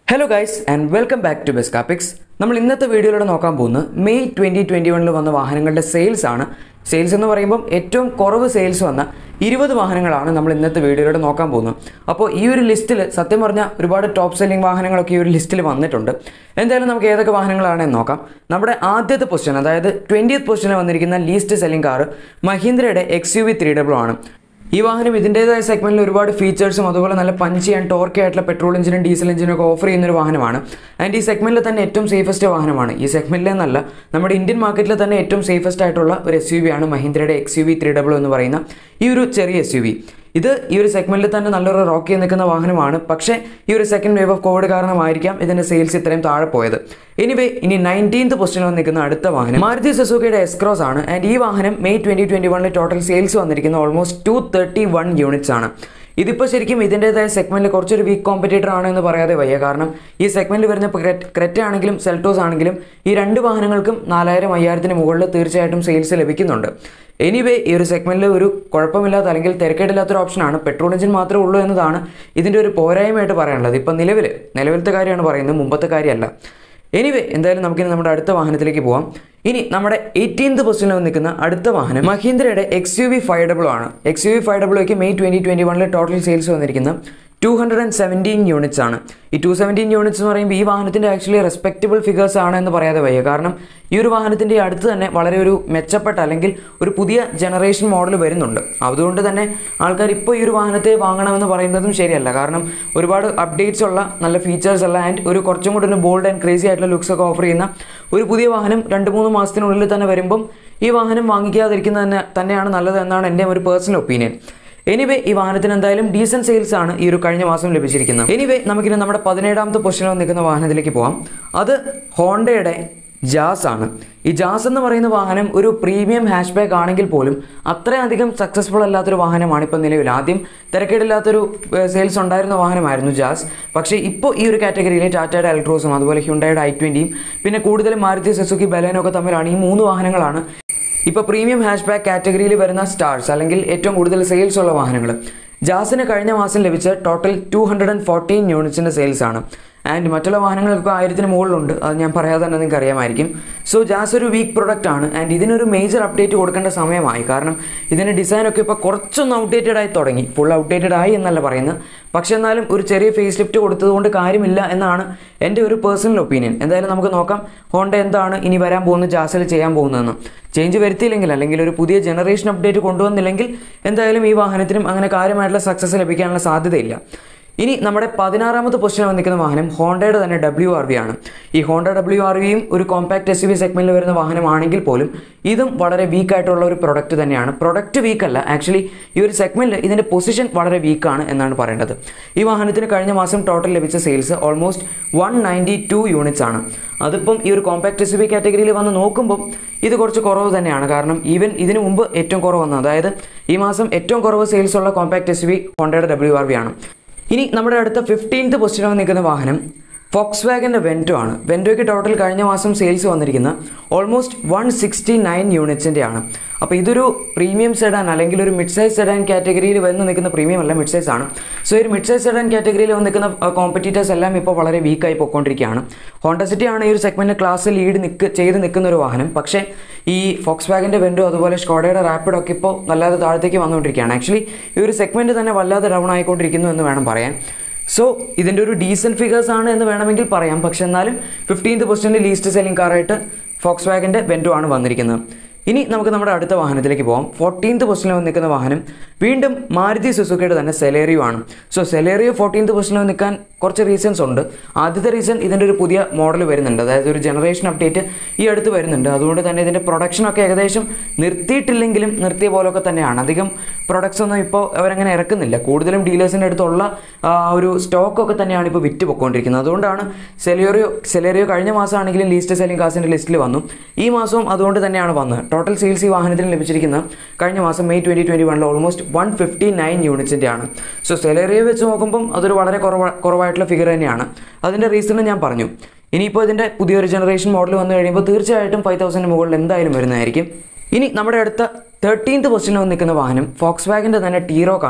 hello guys and welcome back to ബെസ്കാപ്പിക്സ് നമ്മൾ ഇന്നത്തെ വീഡിയോയിലൂടെ നോക്കാൻ പോകുന്നത് മെയ് ട്വൻറ്റി ട്വൻറ്റി വണ്ണിൽ വന്ന വാഹനങ്ങളുടെ സെയിൽസ് ആണ് സെയിൽസ് എന്ന് പറയുമ്പം ഏറ്റവും കുറവ് സെയിൽസ് വന്ന ഇരുപത് വാഹനങ്ങളാണ് നമ്മൾ ഇന്നത്തെ വീഡിയോയിലൂടെ നോക്കാൻ പോകുന്നത് അപ്പോൾ ഈ ഒരു ലിസ്റ്റിൽ സത്യം പറഞ്ഞാൽ ഒരുപാട് ടോപ്പ് സെല്ലിംഗ് വാഹനങ്ങളൊക്കെ ഈ ഒരു ലിസ്റ്റിൽ വന്നിട്ടുണ്ട് എന്തായാലും നമുക്ക് ഏതൊക്കെ വാഹനങ്ങളാണെന്ന് നോക്കാം നമ്മുടെ ആദ്യത്തെ പൊസിഷൻ അതായത് ട്വൻറ്റിയത്ത് പൊസിഷനിൽ വന്നിരിക്കുന്ന ലീസ്റ്റ് സെല്ലിംഗ് കാർ മഹീന്ദ്രയുടെ X U V three W ആണ് ഈ വാഹനം ഇതിൻ്റെതായ സെഗ്മെന്റിൽ ഒരുപാട് ഫീച്ചേഴ്സും അതുപോലെ നല്ല പഞ്ചി ആൻഡ് ടോർക്ക് ആയിട്ടുള്ള പെട്രോൾ എഞ്ചിനും ഡീസൽ എഞ്ചിനും ഒക്കെ ഓഫർ ചെയ്യുന്ന ഒരു വാഹനമാണ് ആൻഡ് ഈ സെഗ്മെന്റിൽ തന്നെ ഏറ്റവും സേഫസ്റ്റ് വാഹനമാണ് ഈ സെഗ്മെന്റിലെ എന്നല്ല നമ്മുടെ ഇന്ത്യൻ മാർക്കറ്റിൽ തന്നെ ഏറ്റവും സേഫസ്റ്റ് ആയിട്ടുള്ള ഒരു എസ് യു വി ആണ് മഹീന്ദ്രയുടെ X U V three double എന്ന് പറയുന്ന ഈ ഒരു ചെറിയ എസ് യു വി ഇത് ഈ ഒരു സെഗ്മെന്റിൽ തന്നെ നല്ലൊരു റോക്കി നിൽക്കുന്ന വാഹനമാണ് പക്ഷേ ഈ ഒരു സെക്കൻഡ് വേവ് ഓഫ് കോവിഡ് കാരണമായിരിക്കാം ഇതിന്റെ സെയിൽസ് ഇത്രയും താഴെ പോയത് എനിവേ ഇനി നയൻറ്റീൻത് പൊസിഷനിൽ നിൽക്കുന്ന അടുത്ത വാഹനം മാരുതി സുസുക്കിയുടെ എസ്ക്രോസ് ആണ് ആൻഡ് ഈ വാഹനം മെയ് ട്വന്റി ട്വന്റി വണ്ണിൽ ടോട്ടൽ സെയിൽസ് വന്നിരിക്കുന്ന almost two thirty one units ആണ് ഇതിപ്പോൾ ശരിക്കും ഇതിൻ്റെതായ സെഗ്മെന്റിൽ കുറച്ചൊരു വീക്ക് കോമ്പറ്റേറ്റർ ആണ് എന്ന് പറയാതെ വയ്യ കാരണം ഈ സെഗ്മെന്റിൽ വരുന്ന ക്രെറ്റ ആണെങ്കിലും സെൽറ്റോസ് ആണെങ്കിലും ഈ രണ്ട് വാഹനങ്ങൾക്കും നാലായിരം അയ്യായിരത്തിന് മുകളിൽ തീർച്ചയായിട്ടും സെയിൽസ് ലഭിക്കുന്നുണ്ട് എനിവേ ഈ ഒരു സെഗ്മെന്റിൽ ഒരു കുഴപ്പമില്ലാത്ത അല്ലെങ്കിൽ തിരക്കേടില്ലാത്തൊരു ഓപ്ഷനാണ് പെട്രോൾ എഞ്ചിൻ മാത്രമേ ഉള്ളൂ എന്നതാണ് ഇതിൻ്റെ ഒരു പോരായ്മയായിട്ട് പറയാനുള്ളത് ഇപ്പം നിലവിൽ നിലവിലത്തെ കാര്യമാണ് പറയുന്നത് മുമ്പത്തെ കാര്യമല്ല എനിവേ എന്തായാലും നമുക്കിനി നമ്മുടെ അടുത്ത വാഹനത്തിലേക്ക് പോവാം ഇനി നമ്മുടെ എയ്റ്റീൻത് പൊസിഷനിൽ നിൽക്കുന്ന അടുത്ത വാഹനം മഹീന്ദ്രയുടെ X U V five double ആണ് എക്സ് യു വി ഫൈവ് ഡബിൾക്ക് മെയ് ട്വൻറ്റി ട്വൻറ്റി വണ്ണിൽ ടോട്ടൽ സെയിൽസ് വന്നിരിക്കുന്ന two hundred and seventeen units ആണ് ഈ ടു സെവൻറ്റീൻ യൂണിറ്റ്സ് എന്ന് പറയുമ്പോൾ ഈ വാഹനത്തിൻ്റെ ആക്ച്വലി റെസ്പെക്റ്റബിൾ ഫിഗേഴ്സ് ആണ് എന്ന് പറയാതെ വയ്യ കാരണം ഈ ഒരു വാഹനത്തിൻ്റെ അടുത്ത് തന്നെ വളരെ ഒരു മെച്ചപ്പെട്ട അല്ലെങ്കിൽ ഒരു പുതിയ ജനറേഷൻ മോഡൽ വരുന്നുണ്ട് അതുകൊണ്ട് തന്നെ ആൾക്കാർ ഇപ്പോൾ ഈ ഒരു വാഹനത്തെ വാങ്ങണമെന്ന് പറയുന്നതും ശരിയല്ല കാരണം ഒരുപാട് അപ്ഡേറ്റ്സ് ഉള്ള നല്ല ഫീച്ചേഴ്സ് ഉള്ള ആൻഡ് ഒരു കുറച്ചും കൂടി ഒരു ബോൾഡ് ആൻഡ് ക്രേസി ആയിട്ടുള്ള ലുക്സ് ഒക്കെ ഓഫർ ചെയ്യുന്ന ഒരു പുതിയ വാഹനം രണ്ട് മൂന്ന് മാസത്തിനുള്ളിൽ തന്നെ വരുമ്പം ഈ വാഹനം വാങ്ങിക്കാതിരിക്കുന്നത് തന്നെ തന്നെയാണ് നല്ലത് എന്നാണ് എൻ്റെ ഒരു പേഴ്സണൽ ഒപ്പീനിയൻ എനിവേ ഈ വാഹനത്തിന് എന്തായാലും ഡീസൻറ്റ് സെയിൽസ് ആണ് ഈ ഒരു കഴിഞ്ഞ മാസം ലഭിച്ചിരിക്കുന്നത് എനിവേ നമുക്കിനി നമ്മുടെ പതിനേഴാമത്തെ പൊസിഷനിൽ നിൽക്കുന്ന വാഹനത്തിലേക്ക് പോവാം അത് ഹോണ്ടയുടെ ജാസ് ആണ് ഈ ജാസ് എന്ന് പറയുന്ന വാഹനം ഒരു പ്രീമിയം ഹാഷ് ബാക്ക് ആണെങ്കിൽ പോലും അത്രയധികം സക്സസ്ഫുൾ അല്ലാത്തൊരു വാഹനമാണ് ഇപ്പം നിലവിൽ ആദ്യം തിരക്കേടില്ലാത്തൊരു സെയിൽസ് ഉണ്ടായിരുന്ന വാഹനമായിരുന്നു ജാസ് പക്ഷേ ഇപ്പോൾ ഈ ഒരു കാറ്റഗറിയിൽ ടാറ്റയുടെ അൾട്രോസും അതുപോലെ ഹ്യുണ്ടയുടെ ഐ ട്വൻറ്റിയും പിന്നെ കൂടുതലും മാരുതി സുസുക്കി ബലേനോ ഒക്കെ തമ്മിലാണ് ഈ മൂന്ന് വാഹനങ്ങളാണ് ഇപ്പോൾ പ്രീമിയം ഹാഷ് ബാക്ക് കാറ്റഗറിയിൽ വരുന്ന സ്റ്റാർസ് അല്ലെങ്കിൽ ഏറ്റവും കൂടുതൽ സെയിൽസ് ഉള്ള വാഹനങ്ങൾ ജാസിന് കഴിഞ്ഞ മാസം ലഭിച്ച total two hundred and fourteen യൂണിറ്റ്സിൻ്റെ സെയിൽസ് ആണ് ആൻഡ് മറ്റുള്ള വാഹനങ്ങൾക്ക് ആയിരത്തിന് മുകളിലുണ്ട് അത് ഞാൻ പറയാതെ തന്നെ നിങ്ങൾക്ക് അറിയാമായിരിക്കും സോ ജാസ് ഒരു വീക്ക് പ്രൊഡക്റ്റ് ആണ് ആൻഡ് ഇതിനൊരു മേജർ അപ്ഡേറ്റ് കൊടുക്കേണ്ട സമയമായി കാരണം ഇതിൻ്റെ ഡിസൈനൊക്കെ ഇപ്പോൾ കുറച്ചൊന്ന് ഔട്ട്ഡേറ്റഡ് ആയി തുടങ്ങി ഫുൾ ഔട്ട്ഡേറ്റഡ് ആയി എന്നല്ല പറയുന്നത് പക്ഷെ എന്നാലും ഒരു ചെറിയ ഫേസ് ലിഫ്റ്റ് കൊടുത്തതുകൊണ്ട് കാര്യമില്ല എന്നാണ് എൻ്റെ ഒരു പേഴ്സണൽ ഒപ്പീനിയൻ എന്തായാലും നമുക്ക് നോക്കാം ഹോണ്ട എന്താണ് ഇനി വരാൻ പോകുന്ന ജാസിൽ ചെയ്യാൻ പോകുന്നതെന്ന് ചേഞ്ച് വരുത്തിയില്ലെങ്കിൽ അല്ലെങ്കിൽ ഒരു പുതിയ ജനറേഷൻ അപ്ഡേറ്റ് കൊണ്ടുവന്നില്ലെങ്കിൽ എന്തായാലും ഈ വാഹനത്തിനും അങ്ങനെ കാര്യമായിട്ടുള്ള സക്സസ് ലഭിക്കാനുള്ള സാധ്യതയില്ല ഇനി നമ്മുടെ പതിനാറാമത്തെ പൊസിഷനിൽ വന്നിരിക്കുന്ന വാഹനം ഹോണ്ടയുടെ തന്നെ ഡബ്ല്യു ആർ വി ആണ് ഈ ഹോണ്ട ഡബ്ല്യു ആർ വിയും ഒരു കോമ്പാക്ട് എസ് യു വി സെഗ്മെന്റിൽ വരുന്ന വാഹനമാണെങ്കിൽ പോലും ഇതും വളരെ വീക്ക് ആയിട്ടുള്ള ഒരു പ്രൊഡക്റ്റ് തന്നെയാണ് പ്രൊഡക്റ്റ് വീക്ക് അല്ല ആക്ച്വലി ഈ ഒരു സെഗ്മെന്റിൽ ഇതിന്റെ പൊസിഷൻ വളരെ വീക്കാണ് എന്നാണ് പറയേണ്ടത് ഈ വാഹനത്തിന് കഴിഞ്ഞ മാസം ടോട്ടൽ ലഭിച്ച sales almost one ninety two units ആണ് അതിപ്പം ഈ ഒരു കോമ്പാക്ട് എസ് യു വി കാറ്റഗറിയിൽ വന്ന് നോക്കുമ്പോൾ ഇത് കുറച്ച് കുറവ് തന്നെയാണ് കാരണം ഈവൻ ഇതിനു മുമ്പ് ഏറ്റവും കുറവ് വന്നത് അതായത് ഈ മാസം ഏറ്റവും കുറവ് സെയിൽസ് ഉള്ള കോമ്പാക്ട് എസ് യു വി ഹോണ്ടയുടെ ഡബ്ല്യു ആർ വി ആണ് ഇനി നമ്മുടെ അടുത്ത ഫിഫ്റ്റീൻത്ത് പൊസിഷനിൽ നിൽക്കുന്ന വാഹനം ഫോക്സ് വാഗൻ്റെ വെൻറ്റോ ആണ് വെൻറ്റോയ്ക്ക് ടോട്ടൽ കഴിഞ്ഞ മാസം സെയിൽസ് വന്നിരിക്കുന്ന ഓൾമോസ്റ്റ് വൺ സിക്സ്റ്റി നയൻ യൂണിറ്റ്സിൻ്റെ ആണ് അപ്പോൾ ഇതൊരു പ്രീമിയം സെഡാൻ അല്ലെങ്കിൽ ഒരു മിഡ് സൈസ് സെഡാൻ കാറ്റഗറിയിൽ വന്ന് നിൽക്കുന്ന പ്രീമിയം അല്ല മിഡ് സൈസ് ആണ് സോ ഒരു മിഡ് സൈസ് സെഡാൻ കാറ്റഗറിയിൽ വന്ന് നിൽക്കുന്ന കോമ്പറ്റീറ്റേഴ്സ് എല്ലാം ഇപ്പോൾ വളരെ വീക്കായി പോയിക്കൊണ്ടിരിക്കുകയാണ് ഹോണ്ട സിറ്റി ആണ് ഈ ഒരു സെഗ്മെൻറ്റ് ക്ലാസ് ലീഡ് നിൽക്ക് ചെയ്ത് നിൽക്കുന്ന ഒരു വാഹനം പക്ഷേ ഈ ഫോക്സ് വാഗൻ്റെ വെൻറ്റോ അതുപോലെ സ്കോഡയുടെ റാപ്പിഡോ ഒക്കെ ഇപ്പോൾ വല്ലാതെ താഴത്തേക്ക് വന്നുകൊണ്ടിരിക്കുകയാണ് ആക്ച്വലി ഈ ഒരു സെഗ്മെൻറ്റ് തന്നെ വല്ലാതെ ഡൗൺ ആയിക്കൊണ്ടിരിക്കുന്നു എന്ന് വേണം പറയാൻ സോ ഇതിൻ്റെ ഒരു ഡീസൻറ്റ് ഫിഗേഴ്സ് ആണ് എന്ന് വേണമെങ്കിൽ പറയാം പക്ഷെ എന്നാലും ഫിഫ്റ്റീൻത്ത് പൊസിഷനിൽ ലീസ്റ്റ് സെല്ലിംഗ് കാറായിട്ട് ഫോക്സ് വാഗൻ്റെ വെൻറ്റോ ആണ് വന്നിരിക്കുന്നത് ഇനി നമുക്ക് നമ്മുടെ അടുത്ത വാഹനത്തിലേക്ക് പോകാം ഫോർട്ടീൻത്ത് പൊസിഷനിൽ നിൽക്കുന്ന വാഹനം വീണ്ടും മാരുതി സുസുക്കിയുടെ തന്നെ സെലേറിയോ ആണ് സോ സെലേറിയോ ഫോർട്ടീൻത്ത് പൊസിഷനിൽ നിൽക്കാൻ കുറച്ച് റീസൺസ് ഉണ്ട് ആദ്യത്തെ റീസൺ ഇതിൻ്റെ ഒരു പുതിയ മോഡൽ വരുന്നുണ്ട് അതായത് ഒരു ജനറേഷൻ അപ്ഡേറ്റ് ഈ അടുത്ത് വരുന്നുണ്ട് അതുകൊണ്ട് തന്നെ ഇതിൻ്റെ പ്രൊഡക്ഷനൊക്കെ ഏകദേശം നിർത്തിയിട്ടില്ലെങ്കിലും നിർത്തിയ പോലൊക്കെ തന്നെയാണ് അധികം പ്രൊഡക്ട്സ് ഒന്നും ഇപ്പോൾ അവരങ്ങനെ ഇറക്കുന്നില്ല കൂടുതലും ഡീലേഴ്സിൻ്റെ അടുത്തുള്ള ആ, ഒരു സ്റ്റോക്കൊക്കെ തന്നെയാണ് ഇപ്പോൾ വിറ്റ് പൊയ്ക്കൊണ്ടിരിക്കുന്നത് അതുകൊണ്ടാണ് സെലേറിയോ സെലേറിയോ കഴിഞ്ഞ മാസമാണെങ്കിലും ലീസ്റ്റ് സെല്ലിംഗ് കാസിൻ്റെ ലിസ്റ്റിൽ വന്നു ഈ മാസവും അതുകൊണ്ട് തന്നെയാണ് വന്നത് ടോട്ടൽ സെയിൽസ് ഈ വാഹനത്തിന് ലഭിച്ചിരിക്കുന്ന കഴിഞ്ഞ മാസം മെയ് ട്വൻറ്റി ട്വൻറ്റി വണ്ണിൽ ഓൾമോസ്റ്റ് വൺ ഫിഫ്റ്റി നയൻ യൂണിറ്റ്സിൻ്റെ ആണ് സോ സെലേറിയോ വെച്ച് നോക്കുമ്പം അതൊരു വളരെ കുറവ് കുറവായിട്ടുള്ള ഫിഗർ തന്നെയാണ് അതിൻ്റെ റീസൺ ഞാൻ പറഞ്ഞു ഇനിയിപ്പോൾ ഇതിൻ്റെ പുതിയൊരു ജനറേഷൻ മോഡൽ വന്നു കഴിയുമ്പോൾ തീർച്ചയായിട്ടും ഫൈവ് തൗസൻഡ് മുകളിൽ എന്തായാലും വരുന്നതായിരിക്കും ഇനി നമ്മുടെ അടുത്ത തേർട്ടീൻത് പൊസിഷനിൽ വന്ന് നിൽക്കുന്ന വാഹനം ഫോക്സ് വാഗിൻ്റെ തന്നെ ടീറോക്ക് ആണ്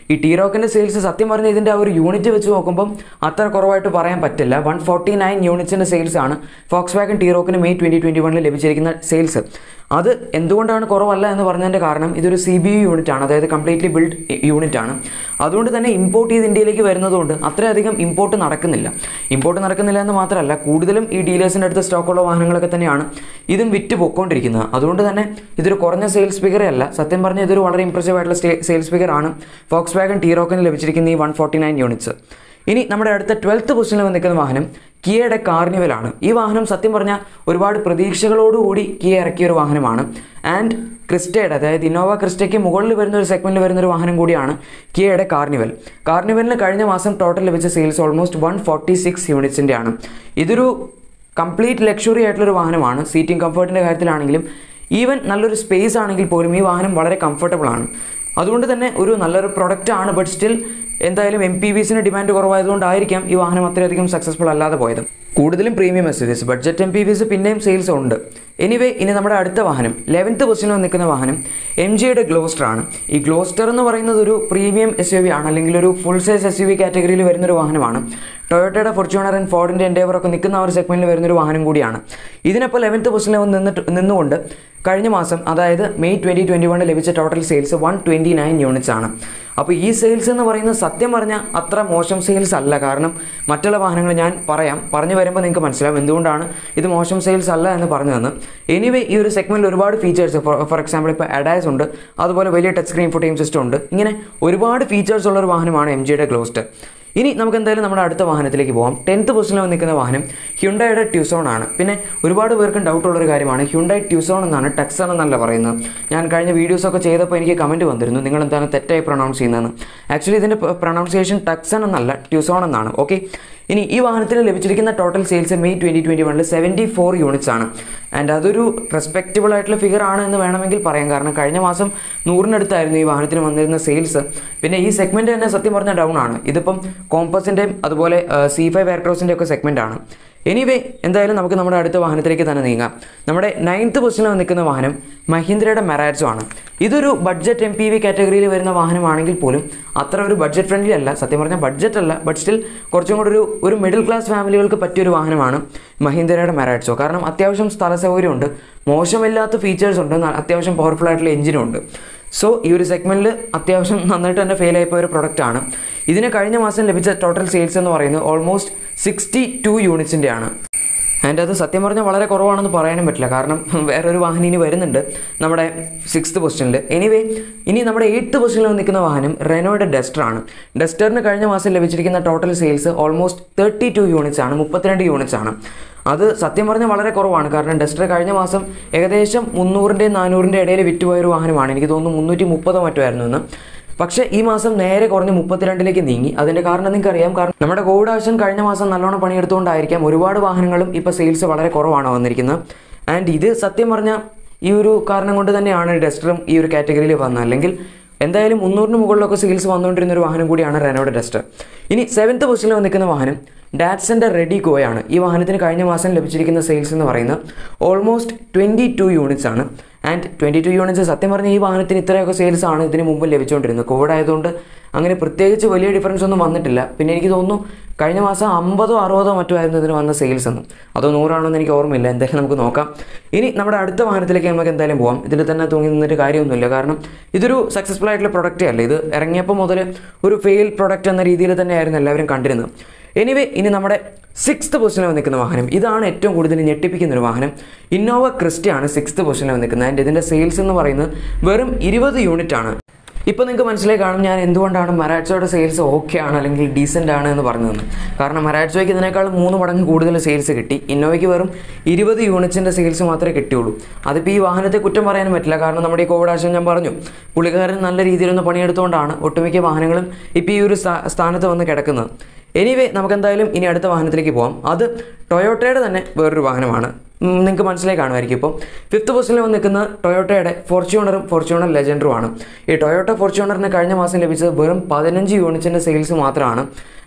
ഈ ടി റോക്കിൻ്റെ സെയിൽസ് സത്യം പറഞ്ഞാൽ ഇതിൻ്റെ ആ ഒരു യൂണിറ്റ് വെച്ച് നോക്കുമ്പം അത്ര കുറവായിട്ട് പറയാൻ പറ്റില്ല വൺ ഫോർട്ടി നയൻ യൂണിറ്റ്സിൻ്റെ സെയിൽസ് ആണ് ഫോക്സ് വാഗൻ ടി റോക്കിന് മെയ് ട്വൻറ്റി ട്വൻറ്റി വണ്ണിൽ ലഭിച്ചിരിക്കുന്ന സെയിൽസ് അത് എന്തുകൊണ്ടാണ് കുറവല്ല എന്ന് പറഞ്ഞതിൻ്റെ കാരണം ഇതൊരു സി ബി യു യൂണിറ്റ് ആണ് അതായത് കംപ്ലീറ്റ്ലി ബിൽഡ് യൂണിറ്റ് ആണ് അതുകൊണ്ട് തന്നെ ഇമ്പോർട്ട് ചെയ്ത് ഇന്ത്യയിലേക്ക് വരുന്നതുകൊണ്ട് അത്രയധികം ഇമ്പോർട്ട് നടക്കുന്നില്ല ഇമ്പോർട്ട് നടക്കുന്നില്ല എന്ന് മാത്രമല്ല കൂടുതലും ഈ ഡീലേഴ്സിൻ്റെ അടുത്ത് സ്റ്റോക്കുള്ള വാഹനങ്ങളൊക്കെ തന്നെയാണ് ഇതും വിറ്റ് പൊയ്ക്കൊണ്ടിരിക്കുന്നത് അതുകൊണ്ട് തന്നെ ഇതൊരു കുറഞ്ഞ സെയിൽസ് ഫിഗറേ അല്ല സത്യം പറഞ്ഞാൽ ഇതൊരു വളരെ ഇംപ്രസീവ് ആയിട്ടുള്ള സെയിൽസ് ഫിഗർ ആണ് ഫോക്സ് വാഗൻ ടി റോക്കിന് ലഭിച്ചിരിക്കുന്ന ഈ വൺ ഫോർട്ടി നയൻ യൂണിറ്റ്സ് ഇനി നമ്മുടെ അടുത്ത ട്വൽത്ത് പൊസിഷനിൽ നിൽക്കുന്ന വാഹനം കിയയുടെ കാർണിവലാണ് ഈ വാഹനം സത്യം പറഞ്ഞാൽ ഒരുപാട് പ്രതീക്ഷകളോടുകൂടി കിയ ഇറക്കിയ ഒരു വാഹനമാണ് ആൻഡ് ക്രിസ്റ്റയുടെ അതായത് ഇന്നോവ ക്രിസ്റ്റയ്ക്ക് മുകളിൽ വരുന്ന ഒരു സെഗ്മെൻറ്റിൽ വരുന്ന ഒരു വാഹനം കൂടിയാണ് കിയയുടെ കാർണിവൽ കാർണിവലിന് കഴിഞ്ഞ മാസം ടോട്ടൽ ലഭിച്ച sales almost one forty six യൂണിറ്റ്സിൻ്റെ ആണ് ഇതൊരു കംപ്ലീറ്റ് ലക്ഷറി ആയിട്ടുള്ളൊരു വാഹനമാണ് സീറ്റിംഗ് കംഫർട്ടിൻ്റെ കാര്യത്തിലാണെങ്കിലും ഈവൻ നല്ലൊരു സ്പേസ് ആണെങ്കിൽ പോലും ഈ വാഹനം വളരെ കംഫർട്ടബിൾ ആണ് അതുകൊണ്ട് തന്നെ ഒരു നല്ലൊരു പ്രൊഡക്റ്റ് ആണ് ബട്ട് സ്റ്റിൽ എന്തായാലും എം പി വിസിന് ഡിമാൻഡ് കുറവായതുകൊണ്ടായിരിക്കാം ഈ വാഹനം അത്രയധികം സക്സസ്ഫുൾ അല്ലാതെ പോയത് കൂടുതലും premium S Vs budget M P Vs പിന്നെയും സെയിൽസ് ഉണ്ട് എനിവേ ഇനി നമ്മുടെ അടുത്ത വാഹനം ലെവൻത്ത് പൊസിഷനിൽ നിൽക്കുന്ന വാഹനം എം ജിയുടെ ഗ്ലോസ്റ്റർ ആണ് ഈ ഗ്ലോസ്റ്റർ എന്ന് പറയുന്നത് ഒരു പ്രീമിയം എസ് യു വി ആണ് അല്ലെങ്കിൽ ഒരു full size S U V കാറ്റഗറിയിൽ വരുന്നൊരു വാഹനമാണ് ടൊയോട്ടയുടെ ഫോർച്യൂണർ ആൻഡ് ഫോർഡിൻ്റെ എൻഡേവർ ഒക്കെ നിൽക്കുന്ന ആ ഒരു സെഗ്മെൻറ്റിൽ വരുന്നൊരു വാഹനം കൂടിയാണ് ഇതിനപ്പോൾ ലെവൻത്ത് പൊസിഷനിൽ നിന്നിട്ട് നിന്നുകൊണ്ട് കഴിഞ്ഞ മാസം അതായത് മെയ് ട്വൻറ്റി ട്വൻറ്റി വണ്ണിൽ ലഭിച്ച total sales one twenty nine units ആണ് അപ്പോൾ ഈ സെയിൽസ് എന്ന് പറയുന്നത് സത്യം പറഞ്ഞാൽ അത്ര മോശം സെയിൽസ് അല്ല കാരണം മറ്റുള്ള വാഹനങ്ങൾ ഞാൻ പറയാം പറഞ്ഞു വരുമ്പോൾ നിങ്ങൾക്ക് മനസ്സിലാവും എന്തുകൊണ്ടാണ് ഇത് മോശം സെയിൽസ് അല്ല എന്ന് പറഞ്ഞതെന്ന് എനിവേ ഈ ഒരു സെഗ്മെൻറ്റിൽ ഒരുപാട് ഫീച്ചേഴ്സ് ഫോർ എക്സാമ്പിൾ ഇപ്പോൾ അഡാസ് ഉണ്ട് അതുപോലെ വലിയ ടച്ച് സ്ക്രീൻ ഫുട്ടേം സിസ്റ്റം ഉണ്ട് ഇങ്ങനെ ഒരുപാട് ഫീച്ചേഴ്സ് ഉള്ള ഒരു വാഹനമാണ് എം ജിയുടെ ഗ്ലോസ്റ്റർ ഇനി നമുക്ക് എന്തായാലും നമ്മുടെ അടുത്ത വാഹനത്തിലേക്ക് പോകാം ടെൻത്ത് പൊസിഷനിൽ നിൽക്കുന്ന വാഹനം ഹ്യുണ്ടായുടെ ട്യൂസോൺ ആണ് പിന്നെ ഒരുപാട് പേർക്കും ഡൗട്ട് ഉള്ളൊരു കാര്യമാണ് ഹ്യുണ്ടായി ട്യൂസോൺ എന്നാണ് ടെക്സൺ എന്നല്ല പറയുന്നത് ഞാൻ കഴിഞ്ഞ വീഡിയോസൊക്കെ ചെയ്തപ്പോൾ എനിക്ക് കമൻറ്റ് വന്നിരുന്നു നിങ്ങൾ എന്താണ് തെറ്റായി പ്രൊണൗൺസ് ചെയ്യുന്നതെന്ന് ആക്ച്വലി ഇതിൻ്റെ പ്രൊണൗൺസിയേഷൻ ടെക്സൺ എന്നല്ല ട്യൂസോൺ എന്നാണ് ഓക്കെ ഇനി ഈ വാഹനത്തിന് ലഭിച്ചിരിക്കുന്ന total sales May twenty twenty വണ്ണിൽ സെവൻറ്റി ഫോർ യൂണിറ്റ്സ് ആണ് ആൻഡ് അതൊരു റെസ്പെക്റ്റബിൾ ആയിട്ടുള്ള ഫിഗർ ആണ് എന്ന് വേണമെങ്കിൽ പറയാം കാരണം കഴിഞ്ഞ മാസം നൂറിനടുത്തായിരുന്നു ഈ വാഹനത്തിന് വന്നിരുന്ന സെയിൽസ് പിന്നെ ഈ സെഗ്മെൻറ്റ് തന്നെ സത്യം പറഞ്ഞാൽ ഡൗൺ ആണ് ഇതിപ്പം കോമ്പസിൻ്റെയും അതുപോലെ സി ഫൈവ് എയർക്രോസിൻ്റെ ഒക്കെ സെഗ്മെൻ്റ് ആണ് എനിവേ എന്തായാലും നമുക്ക് നമ്മുടെ അടുത്ത വാഹനത്തിലേക്ക് തന്നെ നീങ്ങാം നമ്മുടെ നയൻത്ത് പൊസിഷനിൽ നിൽക്കുന്ന വാഹനം മഹീന്ദ്രയുടെ മെറാറ്റ്സോ ആണ് ഇതൊരു ബഡ്ജറ്റ് എം പി വി കാറ്റഗറിയിൽ വരുന്ന വാഹനമാണെങ്കിൽ പോലും അത്ര ഒരു ബഡ്ജറ്റ് ഫ്രണ്ട്ലി അല്ല സത്യം പറഞ്ഞാൽ ബഡ്ജറ്റ് അല്ല ബട്ട് സ്റ്റിൽ കുറച്ചും കൂടെ ഒരു ഒരു മിഡിൽ ക്ലാസ് ഫാമിലികൾക്ക് പറ്റിയൊരു വാഹനമാണ് മഹീന്ദ്രയുടെ മെറാറ്റ്സോ കാരണം അത്യാവശ്യം സ്ഥല സൗകര്യമുണ്ട് മോശമില്ലാത്ത ഫീച്ചേഴ്സ് ഉണ്ട് ന- അത്യാവശ്യം പവർഫുൾ ആയിട്ടുള്ള എഞ്ചിനും ഉണ്ട് സോ ഈ ഒരു സെഗ്മെൻറ്റിൽ അത്യാവശ്യം നന്നായിട്ട് തന്നെ ഫെയിൽ ആയിപ്പോയ ഒരു പ്രൊഡക്റ്റാണ് ഇതിന് കഴിഞ്ഞ മാസം ലഭിച്ച ടോട്ടൽ സെയിൽസ് എന്ന് പറയുന്നത് ഓൾമോസ്റ്റ് സിക്സ്റ്റി ടു യൂണിറ്റ്സിൻ്റെ ആണ് ആൻഡ് അത് സത്യം പറഞ്ഞാൽ വളരെ കുറവാണെന്ന് പറയാനും പറ്റില്ല കാരണം വേറൊരു വാഹനം ഇനി വരുന്നുണ്ട് നമ്മുടെ സിക്സ്ത് പൊസിഷനിൽ എനിവേ ഇനി നമ്മുടെ എയ്ത്ത് പൊസിഷനിൽ നിൽക്കുന്ന വാഹനം റെനോയുടെ ഡസ്റ്റർ ആണ് ഡസ്റ്ററിന് കഴിഞ്ഞ മാസം ലഭിച്ചിരിക്കുന്ന total sales almost thirty two units ആണ് മുപ്പത്തിരണ്ട് യൂണിറ്റ്സ് ആണ് അത് സത്യം പറഞ്ഞാൽ വളരെ കുറവാണ് കാരണം ഡസ്റ്റർ കഴിഞ്ഞ മാസം ഏകദേശം മുന്നൂറിൻ്റെയും നാനൂറിൻ്റെ ഇടയിൽ വിറ്റുപോയ ഒരു വാഹനമാണ് എനിക്ക് തോന്നുന്നു മുന്നൂറ്റി മുപ്പതോ മറ്റോ ആയിരുന്നു എന്ന് പക്ഷേ ഈ മാസം നേരെ കുറഞ്ഞ് മുപ്പത്തിരണ്ടിലേക്ക് നീങ്ങി അതിൻ്റെ കാരണം നിങ്ങൾക്ക് അറിയാം കാരണം നമ്മുടെ കോവിഡ് ആവശ്യം കഴിഞ്ഞ മാസം നല്ലോണം പണിയെടുത്തുകൊണ്ടായിരിക്കാം ഒരുപാട് വാഹനങ്ങളും ഇപ്പോൾ സെയിൽസ് വളരെ കുറവാണ് വന്നിരിക്കുന്നത് ആൻഡ് ഇത് സത്യം പറഞ്ഞാൽ ഈ ഒരു കാരണം കൊണ്ട് തന്നെയാണ് ഡസ്റ്ററും ഈ ഒരു കാറ്റഗറിയിൽ വന്നത് അല്ലെങ്കിൽ എന്തായാലും മുന്നൂറിന് മുകളിലൊക്കെ സെയിൽസ് വന്നുകൊണ്ടിരുന്ന ഒരു വാഹനം കൂടിയാണ് റെനോയുടെ ഡസ്റ്റർ ഇനി സെവൻത്ത് പൊസിഷനിൽ നിൽക്കുന്ന വാഹനം ഡാറ്റ്സൻ്റെ റെഡി ഗോയാണ് ഈ വാഹനത്തിന് കഴിഞ്ഞ മാസം ലഭിച്ചിരിക്കുന്ന സെയിൽസ് എന്ന് പറയുന്നത് ഓൾമോസ്റ്റ് ട്വൻറ്റി ടു യൂണിറ്റ്സ് ആണ് ആൻഡ് ട്വൻറ്റി ടു യൂണിറ്റ്സ് സത്യം പറഞ്ഞാൽ ഈ വാഹനത്തിന് ഇത്രയൊക്കെ സെയിൽസ് ആണ് ഇതിന് മുമ്പ് ലഭിച്ചുകൊണ്ടിരുന്നത് കോവിഡ് ആയതുകൊണ്ട് അങ്ങനെ പ്രത്യേകിച്ച് വലിയ ഡിഫറൻസ് ഒന്നും വന്നിട്ടില്ല പിന്നെ എനിക്ക് തോന്നുന്നു കഴിഞ്ഞ മാസം അമ്പതോ അറുപതോ മറ്റോ ആയിരുന്നു ഇതിന് വന്ന സെയിൽസ് എന്ന് അതോ നൂറാണോ എന്ന് എനിക്ക് ഓർമ്മയില്ല എന്തായാലും നമുക്ക് നോക്കാം ഇനി നമ്മുടെ അടുത്ത വാഹനത്തിലേക്ക് നമുക്ക് എന്തായാലും പോകാം ഇതിൽ തന്നെ തൂങ്ങി നിന്നിട്ട് കാര്യമൊന്നുമില്ല കാരണം ഇതൊരു സക്സസ്ഫുൾ ആയിട്ടുള്ള പ്രൊഡക്റ്റേ അല്ല ഇത് ഇറങ്ങിയപ്പോൾ മുതൽ ഒരു ഫെയിൽ പ്രൊഡക്റ്റ് എന്ന രീതിയിൽ തന്നെയായിരുന്നു എല്ലാവരും കണ്ടിരുന്നത് എനിവേ ഇനി നമ്മുടെ സിക്സ്ത് പൊസിഷനിൽ നിൽക്കുന്ന വാഹനം ഇതാണ് ഏറ്റവും കൂടുതൽ ഞെട്ടിപ്പിക്കുന്ന ഒരു വാഹനം ഇന്നോവ ക്രിസ്റ്റയാണ് സിക്സ്ത് പൊസിഷനിൽ നിൽക്കുന്നത് ആൻഡ് ഇതിൻ്റെ സെയിൽസ് എന്ന് പറയുന്നത് വെറും ഇരുപത് യൂണിറ്റ് ആണ് ഇപ്പോൾ നിങ്ങൾക്ക് മനസ്സിലായി കാണും ഞാൻ എന്തുകൊണ്ടാണ് മരാറ്റ്സോയുടെ സെയിൽസ് ഓക്കെ ആണ് അല്ലെങ്കിൽ ഡീസൻ്റ് ആണ് എന്ന് പറഞ്ഞതെന്ന് കാരണം മരാറ്റ്സോയ്ക്ക് ഇതിനേക്കാൾ മൂന്ന് മടങ്ങ് കൂടുതൽ സെയിൽസ് കിട്ടി ഇന്നോവയ്ക്ക് വെറും ഇരുപത് യൂണിറ്റ്സിൻ്റെ സെയിൽസ് മാത്രമേ കിട്ടിയുള്ളൂ അതിപ്പോൾ ഈ വാഹനത്തെ കുറ്റം പറയാനും പറ്റില്ല കാരണം നമ്മുടെ ഈ കോവിഡ് ആശയം ഞാൻ പറഞ്ഞു പുള്ളിക്കാരൻ നല്ല രീതിയിലൊന്ന് പണിയെടുത്തുകൊണ്ടാണ് ഒട്ടുമിക്ക വാഹനങ്ങളും ഇപ്പോൾ ഈ ഒരു സ്ഥാ- സ്ഥാനത്ത് വന്ന് കിടക്കുന്നത് എനിവേ നമുക്ക് എന്തായാലും ഇനി അടുത്ത വാഹനത്തിലേക്ക് പോകാം അത് ടൊയോട്ടയുടെ തന്നെ വേറൊരു വാഹനമാണ് നിങ്ങൾക്ക് മനസ്സിലായി കാണുമായിരിക്കും ഇപ്പോൾ ഫിഫ്ത്ത് പൊസിഷനിൽ വന്ന് നിൽക്കുന്ന ടൊയോട്ടയുടെ ഫോർച്യൂണറും ഫോർച്യൂണർ ലെജൻഡറുമാണ് ഈ ടൊയോട്ട ഫോർച്യൂണറിന് കഴിഞ്ഞ മാസം ലഭിച്ചത് വെറും പതിനഞ്ച് യൂണിറ്റ്സിൻ്റെ സെയിൽസ് മാത്രമാണ്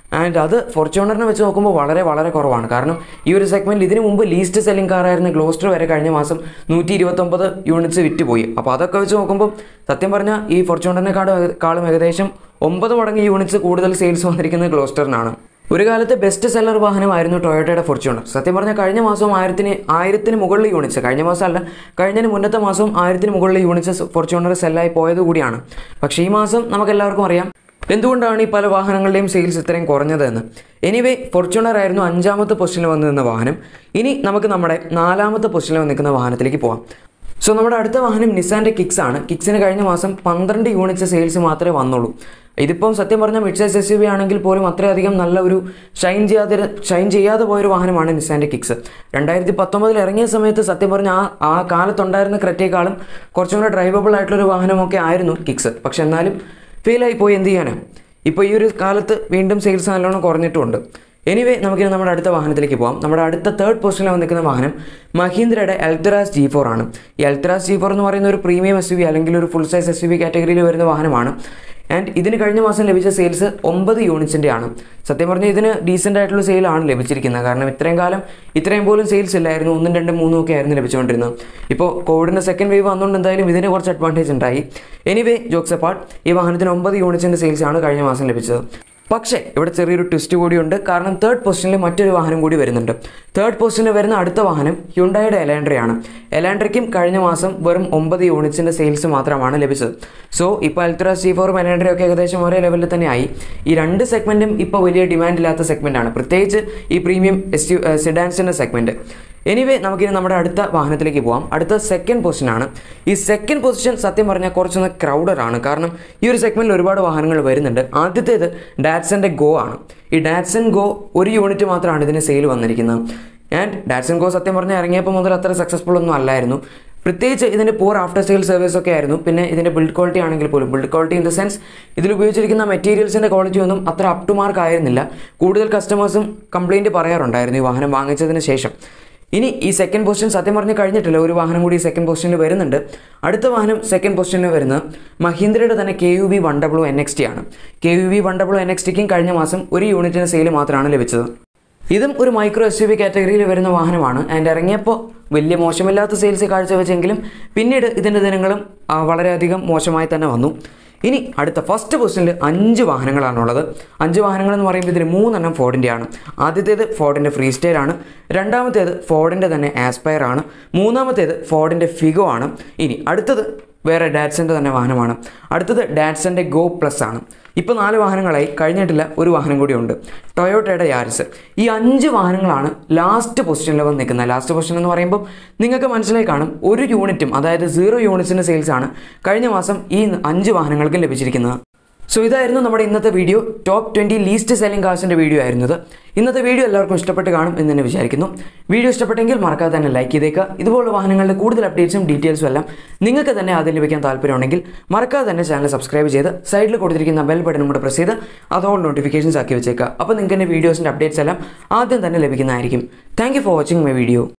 ആൻഡ് അത് ഫോർച്യൂണറിനെ വെച്ച് നോക്കുമ്പോൾ വളരെ വളരെ കുറവാണ് കാരണം ഈ ഒരു സെഗ്മെൻറ്റ് ഇതിന് മുമ്പ് ലീസ്റ്റ് സെല്ലിംഗ് കാറായിരുന്ന ഗ്ലോസ്റ്റർ വരെ കഴിഞ്ഞ മാസം നൂറ്റി ഇരുപത്തൊമ്പത് യൂണിറ്റ്സ് വിറ്റുപോയി അപ്പോൾ അതൊക്കെ വെച്ച് നോക്കുമ്പോൾ സത്യം പറഞ്ഞാൽ ഈ ഫോർച്യൂണറിനെക്കാളും കാളും ഏകദേശം ഒമ്പത് മടങ്ങ് യൂണിറ്റ്സ് കൂടുതൽ സെയിൽസ് വന്നിരിക്കുന്നത് ഗ്ലോസ്റ്ററിനാണ് ഒരു കാലത്ത് ബെസ്റ്റ് സെല്ലർ വാഹനമായിരുന്നു ടൊയോട്ടയുടെ ഫോർച്യൂണർ സത്യം പറഞ്ഞാൽ കഴിഞ്ഞ മാസം ആയിരത്തിന് ആയിരത്തിന് മുകളിൽ യൂണിറ്റ്സ് കഴിഞ്ഞ മാസം അല്ല കഴിഞ്ഞതിന് മുന്നത്തെ മാസം ആയിരത്തിന് മുകളിൽ യൂണിറ്റ്സ് ഫോർച്യൂണർ സെല്ലായി പോയത് കൂടിയാണ് പക്ഷേ ഈ മാസം നമുക്കെല്ലാവർക്കും അറിയാം എന്തുകൊണ്ടാണ് ഈ പല വാഹനങ്ങളുടെയും സെയിൽസ് ഇത്രയും കുറഞ്ഞതെന്ന് എനിവേ ഫോർച്യൂണർ ആയിരുന്നു അഞ്ചാമത്തെ പൊസിഷനിൽ വന്നു നിന്ന വാഹനം ഇനി നമുക്ക് നമ്മുടെ നാലാമത്തെ പൊസിഷനിൽ വന്ന് നിൽക്കുന്ന വാഹനത്തിലേക്ക് പോകാം സോ നമ്മുടെ അടുത്ത വാഹനം നിസാൻ്റെ കിക്സ് ആണ് കിക്സിന് കഴിഞ്ഞ മാസം പന്ത്രണ്ട് യൂണിറ്റ്സ് സെയിൽസ് മാത്രമേ വന്നുള്ളൂ ഇതിപ്പം സത്യം പറഞ്ഞാൽ mid size S U V ആണെങ്കിൽ പോലും അത്രയധികം നല്ല ഒരു ഷൈൻ ചെയ്യാതെ ഷൈൻ ചെയ്യാതെ പോയൊരു വാഹനമാണ് നിസാൻ്റെ കിക്സ് രണ്ടായിരത്തി പത്തൊമ്പതിൽ ഇറങ്ങിയ സമയത്ത് സത്യം പറഞ്ഞാൽ ആ ആ കാലത്തുണ്ടായിരുന്ന ക്രെറ്റേക്കാളും കുറച്ചും കൂടെ ഡ്രൈവബിൾ ആയിട്ടുള്ളൊരു വാഹനമൊക്കെ ആയിരുന്നു കിക്സ് പക്ഷെ എന്നാലും ഫെയിലായി പോയി എന്ത് ചെയ്യാനാണ് ഇപ്പോൾ ഈ ഒരു കാലത്ത് വീണ്ടും സെയിൽസ് നല്ലോണം കുറഞ്ഞിട്ടുമുണ്ട് എനിവേ നമുക്കിനി നമ്മുടെ അടുത്ത വാഹനത്തിലേക്ക് പോകാം നമ്മുടെ അടുത്ത തേർഡ് പൊസിഷനിൽ വന്നിരിക്കുന്ന വാഹനം മഹീന്ദ്രയുടെ എൽത്തറാസ് ജി ഫോർ ആണ് ഈ എൽത്തറാസ് ജി ഫോർ എന്ന് പറയുന്ന ഒരു പ്രീമിയം എസ് യു വി അല്ലെങ്കിൽ ഒരു full size S U V കാറ്റഗറിയിൽ വരുന്ന വാഹനമാണ് ആൻഡ് ഇതിന് കഴിഞ്ഞ മാസം ലഭിച്ച സെയിൽസ് ഒമ്പത് യൂണിറ്റ്സിൻ്റെ ആണ് സത്യം പറഞ്ഞാൽ ഇതിന് ഡീസൻ്റ് ആയിട്ടുള്ള സെയിലാണ് ലഭിച്ചിരിക്കുന്നത് കാരണം ഇത്രയും കാലം ഇത്രയും പോലും സെയിൽസ് ഇല്ലായിരുന്നു ഒന്നും രണ്ടും മൂന്നും ഒക്കെ ആയിരുന്നു ലഭിച്ചുകൊണ്ടിരുന്നത് ഇപ്പോൾ കോവിഡിൻ്റെ സെക്കൻഡ് വേവ് വന്നുകൊണ്ട് എന്തായാലും ഇതിന് കുറച്ച് അഡ്വാൻറ്റേജ് ഉണ്ടായി എനിവേ ജോക്സ് അപ്പാർട്ട് ഈ വാഹനത്തിന് ഒമ്പത് യൂണിറ്റ്സിൻ്റെ സെയിൽസ് ആണ് കഴിഞ്ഞ മാസം ലഭിച്ചത് പക്ഷേ ഇവിടെ ചെറിയൊരു ട്വിസ്റ്റ് കൂടിയുണ്ട് കാരണം തേർഡ് പൊസിഷനിൽ മറ്റൊരു വാഹനം കൂടി വരുന്നുണ്ട് തേർഡ് പൊസിഷനിൽ വരുന്ന അടുത്ത വാഹനം ഹ്യുണ്ടായുടെ എലാൻഡ്രയാണ് എലാൻഡ്രയ്ക്കും കഴിഞ്ഞ മാസം വെറും ഒമ്പത് യൂണിറ്റ്സിൻ്റെ സെയിൽസ് മാത്രമാണ് ലഭിച്ചത് സോ ഇപ്പോൾ അൽട്ര സി ഫോറും എലാൻഡ്രയും ഒക്കെ ഏകദേശം ഒരേ ലെവലിൽ തന്നെ ആയി ഈ രണ്ട് സെഗ്മെൻറ്റും ഇപ്പോൾ വലിയ ഡിമാൻഡ് ഇല്ലാത്ത സെഗ്മെൻറ്റാണ് പ്രത്യേകിച്ച് ഈ പ്രീമിയം എസ് യു സിഡാൻസിൻ്റെ സെഗ്മെൻറ്റ് എനിവേ നമുക്കിനി നമ്മുടെ അടുത്ത വാഹനത്തിലേക്ക് പോകാം അടുത്ത സെക്കൻഡ് പൊസിഷനാണ് ഈ സെക്കൻഡ് പൊസിഷൻ സത്യം പറഞ്ഞാൽ കുറച്ചൊന്ന് ക്രൗഡഡ് ആണ് കാരണം ഈ ഒരു സെഗ്മെൻറ്റിൽ ഒരുപാട് വാഹനങ്ങൾ വരുന്നുണ്ട് ആദ്യത്തേത് ഡാറ്റ്സൻ്റെ ഗോ ആണ് ഈ ഡാറ്റ്സൺ ഗോ ഒരു യൂണിറ്റ് മാത്രമാണ് ഇതിന് സെയിൽ വന്നിരിക്കുന്നത് ആൻഡ് ഡാറ്റ്സൺ ഗോ സത്യം പറഞ്ഞാൽ ഇറങ്ങിയപ്പോൾ മുതൽ അത്ര സക്സസ്ഫുൾ ഒന്നും അല്ലായിരുന്നു പ്രത്യേകിച്ച് ഇതിൻ്റെ പൂർ ആഫ്റ്റർ സെയിൽ സർവീസ് ഒക്കെ ആയിരുന്നു പിന്നെ ഇതിൻ്റെ ബിൽഡ് ക്വാളിറ്റി ആണെങ്കിൽ പോലും build quality in the sense ഇതിൽ ഉപയോഗിച്ചിരിക്കുന്ന മെറ്റീരിയൽസിൻ്റെ ക്വാളിറ്റി ഒന്നും അത്ര അപ് ടു മാർക്ക് ആയിരുന്നില്ല കൂടുതൽ കസ്റ്റമേഴ്സും കംപ്ലയിൻറ്റ് പറയാറുണ്ടായിരുന്നു ഈ വാഹനം വാങ്ങിച്ചതിന് ശേഷം ഇനി ഈ സെക്കൻഡ് പൊസിഷൻ സത്യം പറഞ്ഞ് കഴിഞ്ഞിട്ടില്ല ഒരു വാഹനം കൂടി സെക്കൻഡ് പൊസിഷനിൽ വരുന്നുണ്ട് അടുത്ത വാഹനം സെക്കൻഡ് പൊസിഷനിൽ വരുന്നത് മഹീന്ദ്രയുടെ തന്നെ K U V one W N X T ആണ് K U V one W N X ടിക്കും കഴിഞ്ഞ മാസം ഒരു യൂണിറ്റിന് സെയിൽ മാത്രമാണ് ലഭിച്ചത് ഇതും ഒരു മൈക്രോ എസ് യു വി കാറ്റഗറിയിൽ വരുന്ന വാഹനമാണ് ആൻഡ് ഇറങ്ങിയപ്പോൾ വലിയ മോശമില്ലാത്ത സെയിൽസ് കാഴ്ചവെച്ചെങ്കിലും പിന്നീട് ഇതിൻ്റെ ദിനങ്ങളും ആ, വളരെയധികം മോശമായി തന്നെ വന്നു ഇനി അടുത്ത ഫസ്റ്റ് പൊസിഷനിൽ അഞ്ച് വാഹനങ്ങളാണുള്ളത് അഞ്ച് വാഹനങ്ങൾ എന്ന് പറയുമ്പോൾ ഇതിൽ മൂന്നെണ്ണം ഫോർഡിൻ്റെ ആണ് ആദ്യത്തേത് ഫോർഡിൻ്റെ ഫ്രീ സ്റ്റൈൽ ആണ് രണ്ടാമത്തേത് ഫോർഡിൻ്റെ തന്നെ ആസ്പയർ ആണ് മൂന്നാമത്തേത് ഫോർഡിൻ്റെ ഫിഗോ ആണ് ഇനി അടുത്തത് വേറെ ഡാറ്റ്സൻ്റെ തന്നെ വാഹനമാണ് അടുത്തത് ഡാറ്റ്സൻ്റെ ഗോ പ്ലസ് ആണ് ഇപ്പോൾ നാല് വാഹനങ്ങളായി കഴിഞ്ഞിട്ടില്ല ഒരു വാഹനം കൂടിയുണ്ട് ടൊയോട്ടയുടെ യാരിസ് ഈ അഞ്ച് വാഹനങ്ങളാണ് ലാസ്റ്റ് പൊസിഷനിൽ വന്ന് നിൽക്കുന്നത് ലാസ്റ്റ് പൊസിഷൻ എന്ന് പറയുമ്പോൾ നിങ്ങൾക്ക് മനസ്സിലായി കാണും ഒരു യൂണിറ്റും അതായത് സീറോ യൂണിറ്റ്സിൻ്റെ സെയിൽസ് ആണ് കഴിഞ്ഞ മാസം ഈ അഞ്ച് വാഹനങ്ങൾക്കും ലഭിച്ചിരിക്കുന്നത് സോ ഇതായിരുന്നു നമ്മുടെ ഇന്നത്തെ video top twenty least selling കാർസിൻ്റെ വീഡിയോ ആയിരുന്നത് ഇന്നത്തെ വീഡിയോ എല്ലാവർക്കും ഇഷ്ടപ്പെട്ട് കാണും എന്ന് തന്നെ വിചാരിക്കുന്നു വീഡിയോ ഇഷ്ടപ്പെട്ടെങ്കിൽ മറക്കാതെ തന്നെ ലൈക്ക് ചെയ്തേക്കുക ഇതുപോലുള്ള വാഹനങ്ങളുടെ കൂടുതൽ അപ്ഡേറ്റ്സും ഡീറ്റെയിൽസും എല്ലാം നിങ്ങൾക്ക് തന്നെ അതിൽ ലഭിക്കാൻ താല്പര്യമുണ്ടെങ്കിൽ മറക്കാതെ തന്നെ ചാനൽ സബ്സ്ക്രൈബ് ചെയ്ത് സൈഡിൽ കൊടുത്തിരിക്കുന്ന ബെൽ ബട്ടൺ കൂടെ പ്രസ് ചെയ്ത് അതോടെ നോട്ടിഫിക്കേഷൻസ് ആക്കി വെച്ചേക്കുക അപ്പോൾ നിങ്ങൾക്ക് എൻ്റെ വീഡിയോസിൻ്റെ അപ്ഡേറ്റ്സ് എല്ലാം ആദ്യം തന്നെ ലഭിക്കുന്നതായിരിക്കും thank for watching my video